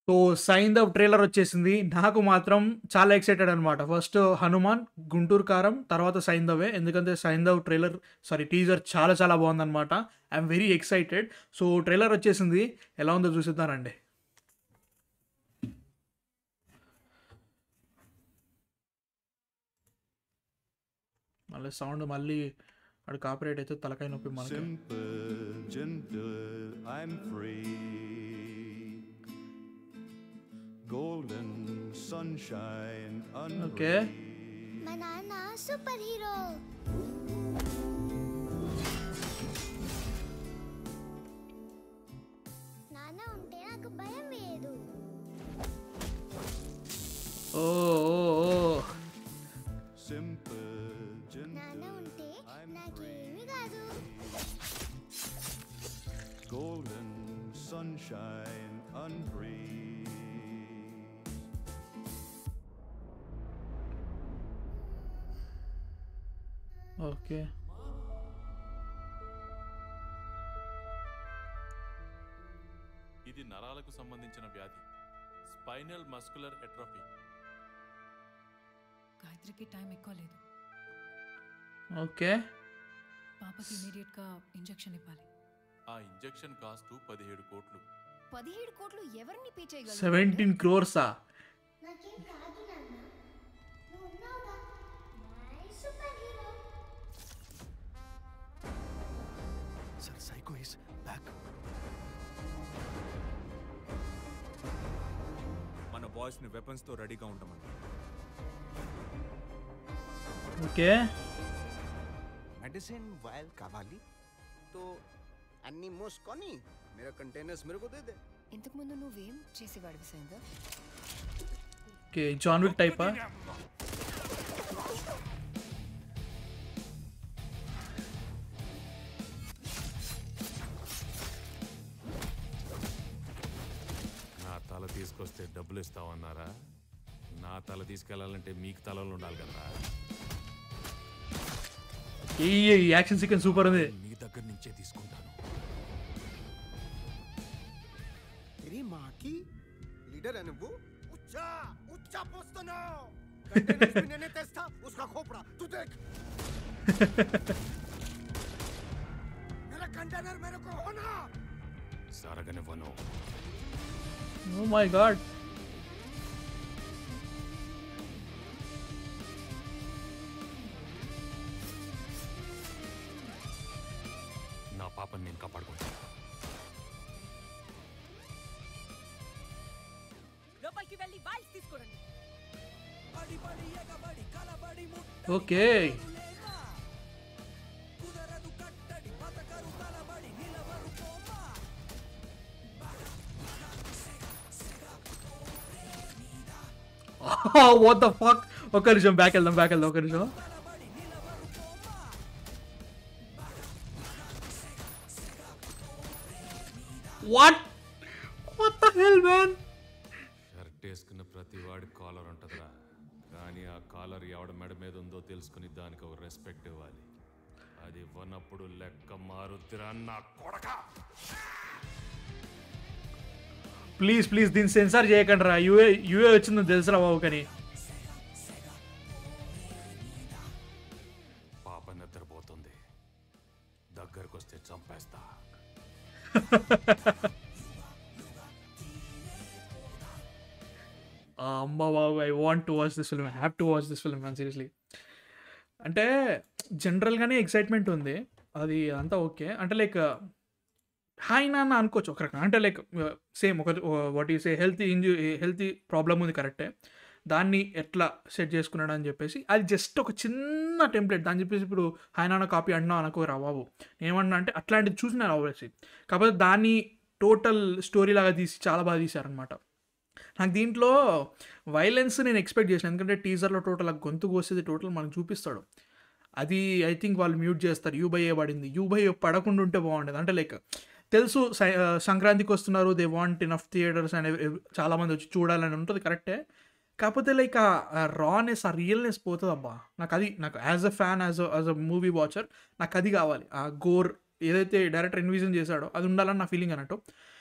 So sign the trailer వచ్చేసింది నాకు మాత్రం చాలా ఎక్సైటెడ్ అనమాట ఫస్ట్ హనుమాన్ గుంటూరు కారం తర్వాత సైన్ దవే ఎందుకంటే Saindhav trailer sorry teaser చాలా చాలా బాగుందన్నమాట I'm very excited so trailer వచ్చేసింది ఎలా ఉందో చూసిద్దానండి మళ్ళీ సౌండ్ మళ్ళీ అక్కడ కాపరేట్ అయితే తలకాయ నొప్పి మనకి Simple, gentle, I'm free. Golden sunshine, Okay. unfree. మా నాన్న సూపర్ హీరో నాన్న ఉంటే నాకు భయం లేదు ఓ ఓ ఓ Simple, నాన్న gentle, ఉంటే I'm నాకేమీ కాదు golden sunshine, unfree. ఓకే ఇది నరాలకు సంబంధించిన వ్యాధి స్పైనల్ మస్కులర్ ఎట్రోఫీ గాయత్రికి టైం ఎక్కువ లేదు ఓకే పాపకి ఇమీడియట్ గా ఇంజెక్షన్ ఇవ్వాలి ఆ ఇంజెక్షన్ కాస్టు పదిహేడు కోట్లు పదిహేడు కోట్లు ఎవరిని పే చేయగలరు సెవెంటీన్ క్రోర్సా నాకేం కాదు నాన్న నువ్వు ఉన్నావుగా my super hero Sir, Psycho is back. మన బాయ్స్ ని వెపన్స్ తో రెడీగా ఉంటామని ఓకే मेडिसिन वायल कावाली तो అన్ని మూసుకొని मेरा कंटेनर्स मेरे को दे दे ఇంతకు ముందు నువ్వేం చేసేవాడివి సైందా ఓకే జాన్ విక్ టైపా నా తల తీసుకొస్తే డబ్బులు ఇస్తామన్నారా నా తల తీసుకెళ్లాలంటే మీకు తలలు ఉండాలి కదా ఈ యాక్షన్ సీక్వెన్స్ సూపర్ ఉంది మీ దగ్గర నుంచే తీసుకుంటాను तेरी माँ की लीडर है ना वो ऊंचा ऊंचा पोస్తున్నావు कंटेनर्स भी मैंने तेज था उसका खोपड़ा तू देख मेरा कंटेनर मेरे को होना జరగనివ్వను ఓ మై గాడ్ నా పాపని నేను కాపాడుకుంటాను లోపలికి వెళ్ళి వాయిస్ తీసుకోరండి ఓకే వాట్ ద ఫక్ ఒక్క నిమిషం బ్యాక్ వెళ్దాం బ్యాక్ వెళ్దాం ఒక్క నిమిషం what what the hell man shirt వేసుకున్న ప్రతి వాడి కాలర్ ఉంటుందిరా కానీ ఆ కాలర్ ఎవడ మెడ మీద ఉందో తెలుసుకుని దానికి ఒక రెస్పెక్ట్ ఇవ్వాలి అది ఇవ్వనప్పుడు లెక్క మారుద్దిరా నా కొడక ప్లీజ్ ప్లీజ్ దీన్ని సెన్సార్ చేయకండి రా యూఏ యూఏ వచ్చిందని తెలుసురా బాబు కానీ పాప నిద్రపోతుంది దగ్గరకు వస్తే చంపేస్తా అమ్మ బాబు I want to watch this film I have to watch this film man seriously అంటే జనరల్గానే ఎక్సైట్మెంట్ ఉంది అది అంతా ఓకే అంటే లైక్ హాయ్ నాన్న అనుకోవచ్చు ఒక రకంగా అంటే లైక్ సేమ్ ఒక వాట్ ఈస్ ఏ హెల్త్ ఇంజు హెల్తీ ప్రాబ్లం ఉంది కరెక్టే దాన్ని ఎట్లా సెట్ చేసుకున్నాడు అని చెప్పేసి అది జస్ట్ ఒక చిన్న టెంప్లెట్ దాన్ని చెప్పేసి ఇప్పుడు హాయ్ నాన్న కాపీ అన్నా అనుకోరా బాబు ఏమన్నా అంటే అట్లాంటిది చూసిన రావచ్చు కాకపోతే దాన్ని టోటల్ స్టోరీ లాగా తీసి చాలా బాగా తీశారనమాట నాకు దీంట్లో వైలెన్స్ నేను ఎక్స్పెక్ట్ చేసిన ఎందుకంటే టీజర్లో టోటల్ ఆ గొంతు కోసేది టోటల్ మనకు చూపిస్తాడు అది ఐ థింక్ వాళ్ళు మ్యూట్ చేస్తారు యూబై పడింది యూబై పడకుండా ఉంటే బాగుండేది అంటే లైక్ తెలుసు సై- ఆ, సంక్రాంతికి వస్తున్నారు they want enough theatres and చాలామంది వచ్చి చూడాలని ఉంటుంది కరెక్టే కాకపోతే లైక్ ఆ రానెస్ ఆ రియల్నెస్ పోతుంది అబ్బా నాకు అది నాకు as a fan as as a movie watcher నాకు అది కావాలి ఆ గోర్ ఏదైతే డైరెక్టర్ ఇన్విజన్ చేశాడో అది ఉండాలని నా ఫీలింగ్ అన్నట్టు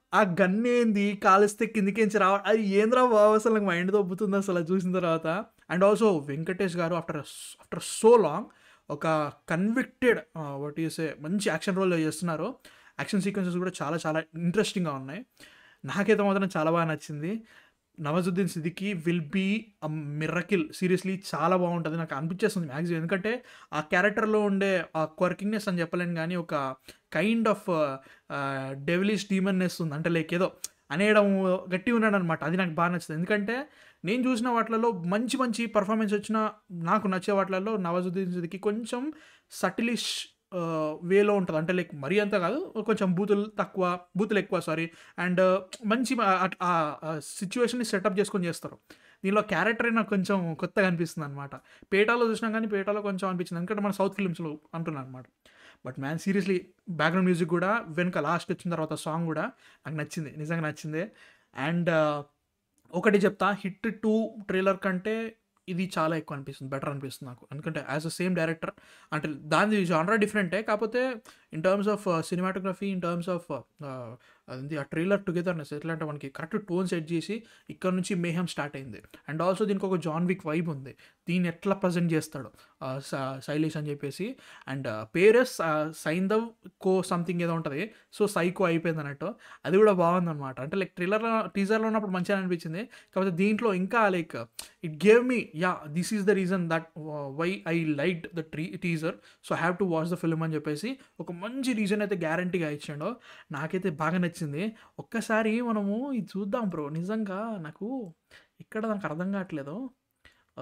ఆ గన్ ఏంది కాలిస్తే కిందికించి రావ అది ఏంద్రా బాబు అసలు నాకు మైండ్ దొబ్బుతుంది అసలు అది చూసిన తర్వాత అండ్ ఆల్సో వెంకటేష్ గారు ఆఫ్టర్ ఆఫ్టర్ సో లాంగ్ ఒక కన్విక్టెడ్ వాట్ యూసే మంచి యాక్షన్ రోల్ చేస్తున్నారు యాక్షన్ సీక్వెన్సెస్ కూడా చాలా చాలా ఇంట్రెస్టింగ్గా ఉన్నాయి నాకైతే మాత్రం చాలా బాగా నచ్చింది Nawazuddin Siddiqui will be a miracle seriously చాలా బాగుంటుంది నాకు అనిపించేస్తుంది మ్యాక్సిమం ఎందుకంటే ఆ క్యారెక్టర్లో ఉండే ఆ క్వర్కింగ్నెస్ అని చెప్పలేను కానీ ఒక కైండ్ ఆఫ్ డెవిలిష్ డీమన్నెస్ ఉంది అంటే లైక్ ఏదో అనేయడం గట్టి ఉన్నాడు అనమాట అది నాకు బాగా నచ్చుతుంది ఎందుకంటే నేను చూసిన వాటిలలో మంచి మంచి పర్ఫార్మెన్స్ వచ్చిన నాకు నచ్చే వాటిలలో నవాజుద్దీన్ సిద్దికి కొంచెం సటిలిష్ వేలో ఉంటుంది అంటే లైక్ మరీ అంత కాదు కొంచెం బూతులు తక్కువ బూతులు ఎక్కువ సారీ అండ్ మంచి సిచ్యువేషన్ని సెటప్ చేసుకొని చేస్తారు దీనిలో క్యారెక్టర్ నాకు కొంచెం కొత్తగా అనిపిస్తుంది అనమాట పేటాలో చూసినా కానీ పేటాలో కొంచెం అనిపించింది ఎందుకంటే మన సౌత్ ఫిలిమ్స్లో అంటున్నాను అనమాట but man seriously background music కూడా వెనుక లాస్ట్ వచ్చిన తర్వాత సాంగ్ కూడా నాకు నచ్చింది నిజంగా నచ్చింది అండ్ ఒకటి చెప్తా హిట్ టూ ట్రైలర్ కంటే ఇది చాలా ఎక్కువ అనిపిస్తుంది బెటర్ అనిపిస్తుంది నాకు ఎందుకంటే యాజ్ అ సేమ్ డైరెక్టర్ అంటే దాని జానరా డిఫరెంటే కాకపోతే in terms of cinematography in terms of అది ఆ ట్రైలర్ టుగెదర్నెస్ ఎట్లా అంటే మనకి కరెక్ట్ టోన్ సెట్ చేసి ఇక్కడ నుంచి మేహం స్టార్ట్ అయింది అండ్ ఆల్సో దీనికి ఒక జాన్ విక్ వైబ్ ఉంది దీన్ని ఎట్లా ప్రజెంట్ చేస్తాడు శైలేష్ అని చెప్పేసి అండ్ పేరస్ సైందవ్ కో సంథింగ్ ఏదో ఉంటుంది సో సైకో అయిపోయింది అన్నట్టు అది కూడా బాగుందన్నమాట అంటే లైక్ ట్రైలర్లో టీజర్లో ఉన్నప్పుడు మంచిగా అనిపించింది కాకపోతే దీంట్లో ఇంకా like it gave me yeah this is the reason that why I like the ట్రీ teaser so have to watch the film అని చెప్పేసి ఒక మంచి రీజన్ అయితే గ్యారంటీగా ఇచ్చాడో నాకైతే బాగా నచ్చింది ఒక్కసారి మనము ఇది చూద్దాం బ్రో నిజంగా నాకు ఇక్కడ నాకు అర్థం కావట్లేదు ఆ,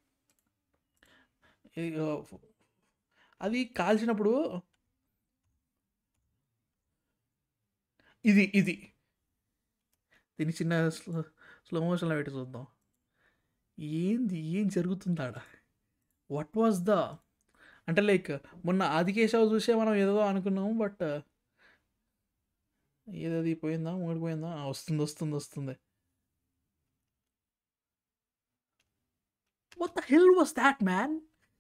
ఈ, ఆ, అది కాల్చినప్పుడు ఇది ఇది దీన్ని చిన్న స్లో స్లో మోషన్లో పెట్టి చూద్దాం ఏంది ఏం జరుగుతుంది ఆడ వాట్ వాజ్ ద అంటే లైక్ మొన్న ఆదికేశవ్ చూసే మనం ఏదో అనుకున్నాము బట్ ఏదది పోయిందా మూడిపోయిందా ఆ, వస్తుంది వస్తుంది వస్తుంది what the hell was that man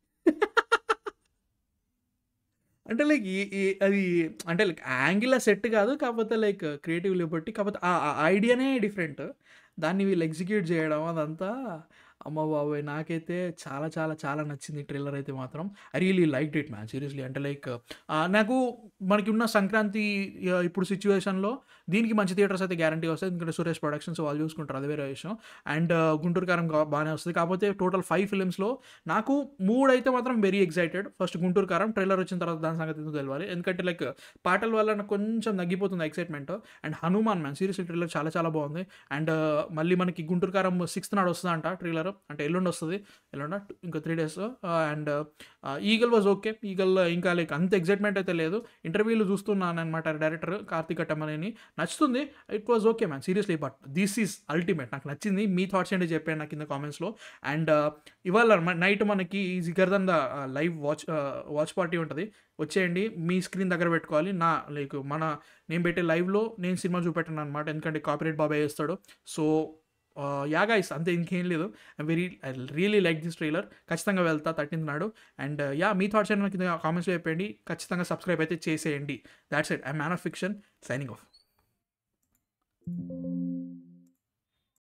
అంటే లైక్ అది అంటే లైక్ యాంగిల్ సెట్ కాదు కాకపోతే లైక్ క్రియేటివ్ లిబర్టీ కాకపోతే ఆ ఐడియానే డిఫరెంట్ దాన్ని వీళ్ళు ఎగ్జిక్యూట్ చేయడం అదంతా అమ్మ బాబాయ్ నాకైతే చాలా చాలా చాలా నచ్చింది ట్రైలర్ అయితే మాత్రం I really like it man seriously అంటే లైక్ నాకు మనకి ఉన్న సంక్రాంతి ఆ, ఇప్పుడు సిచ్యువేషన్లో దీనికి మంచి థియేటర్స్ అయితే గ్యారంటీ వస్తాయి ఎందుకంటే సురేష్ ప్రొడక్షన్స్ వాళ్ళు చూసుకుంటారు అది వేరే విషయం అండ్ గుంటూరు కారం గా- బాగానే వస్తుంది కాకపోతే టోటల్ ఫైవ్ ఫిలిమ్స్లో నాకు మూడు అయితే మాత్రం వెరీ ఎక్సైటెడ్ ఫస్ట్ గుంటూరు కారం ట్రైలర్ వచ్చిన తర్వాత దాని సంగతి ఎందుకు తెలియాలి ఎందుకంటే లైక్ పాటల వల్ల నాకు కొంచెం తగ్గిపోతుంది excitement and Hanuman man seriously trailer చాలా చాలా బాగుంది అండ్ మళ్ళీ మనకి గుంటూరు కారం సిక్స్త్ నాడు వస్తుందంట ట్రైలర్ అంటే ఎల్లుండి వస్తుంది ఎల్లుండ ఇంకా three days and Eagle was okay Eagle ఇంకా లైక్ అంత ఎక్సైట్మెంట్ అయితే లేదు ఇంటర్వ్యూలు చూస్తున్నాను అనమాట డైరెక్టర్ కార్తీక్ అట్టమనేని నచ్చుతుంది it was okay man seriously but this is ultimate నాకు నచ్చింది మీ థాట్స్ ఏంటి చెప్పాను నాకు కింద కామెంట్స్లో అండ్ ఇవాళ నైట్ మనకి ఈ Jigarthanda the live watch watch party ఉంటుంది వచ్చేయండి మీ స్క్రీన్ దగ్గర పెట్టుకోవాలి నా లైక్ మన నేను పెట్టే లైవ్లో నేను సినిమా చూపెట్టాను అనమాట ఎందుకంటే కాపీరేట్ బాబాయ్ వేస్తాడు సో యా గైస్ అంతే ఇంకేం లేదు I very I really like this trailer ఖచ్చితంగా వెళ్తా థర్టీన్త్ నాడు అండ్ యా మీ థాట్స్ అయినా కింద కామెంట్స్లో చెప్పండి ఖచ్చితంగా సబ్స్క్రైబ్ అయితే చేసేయండి that's it I man of fiction signing of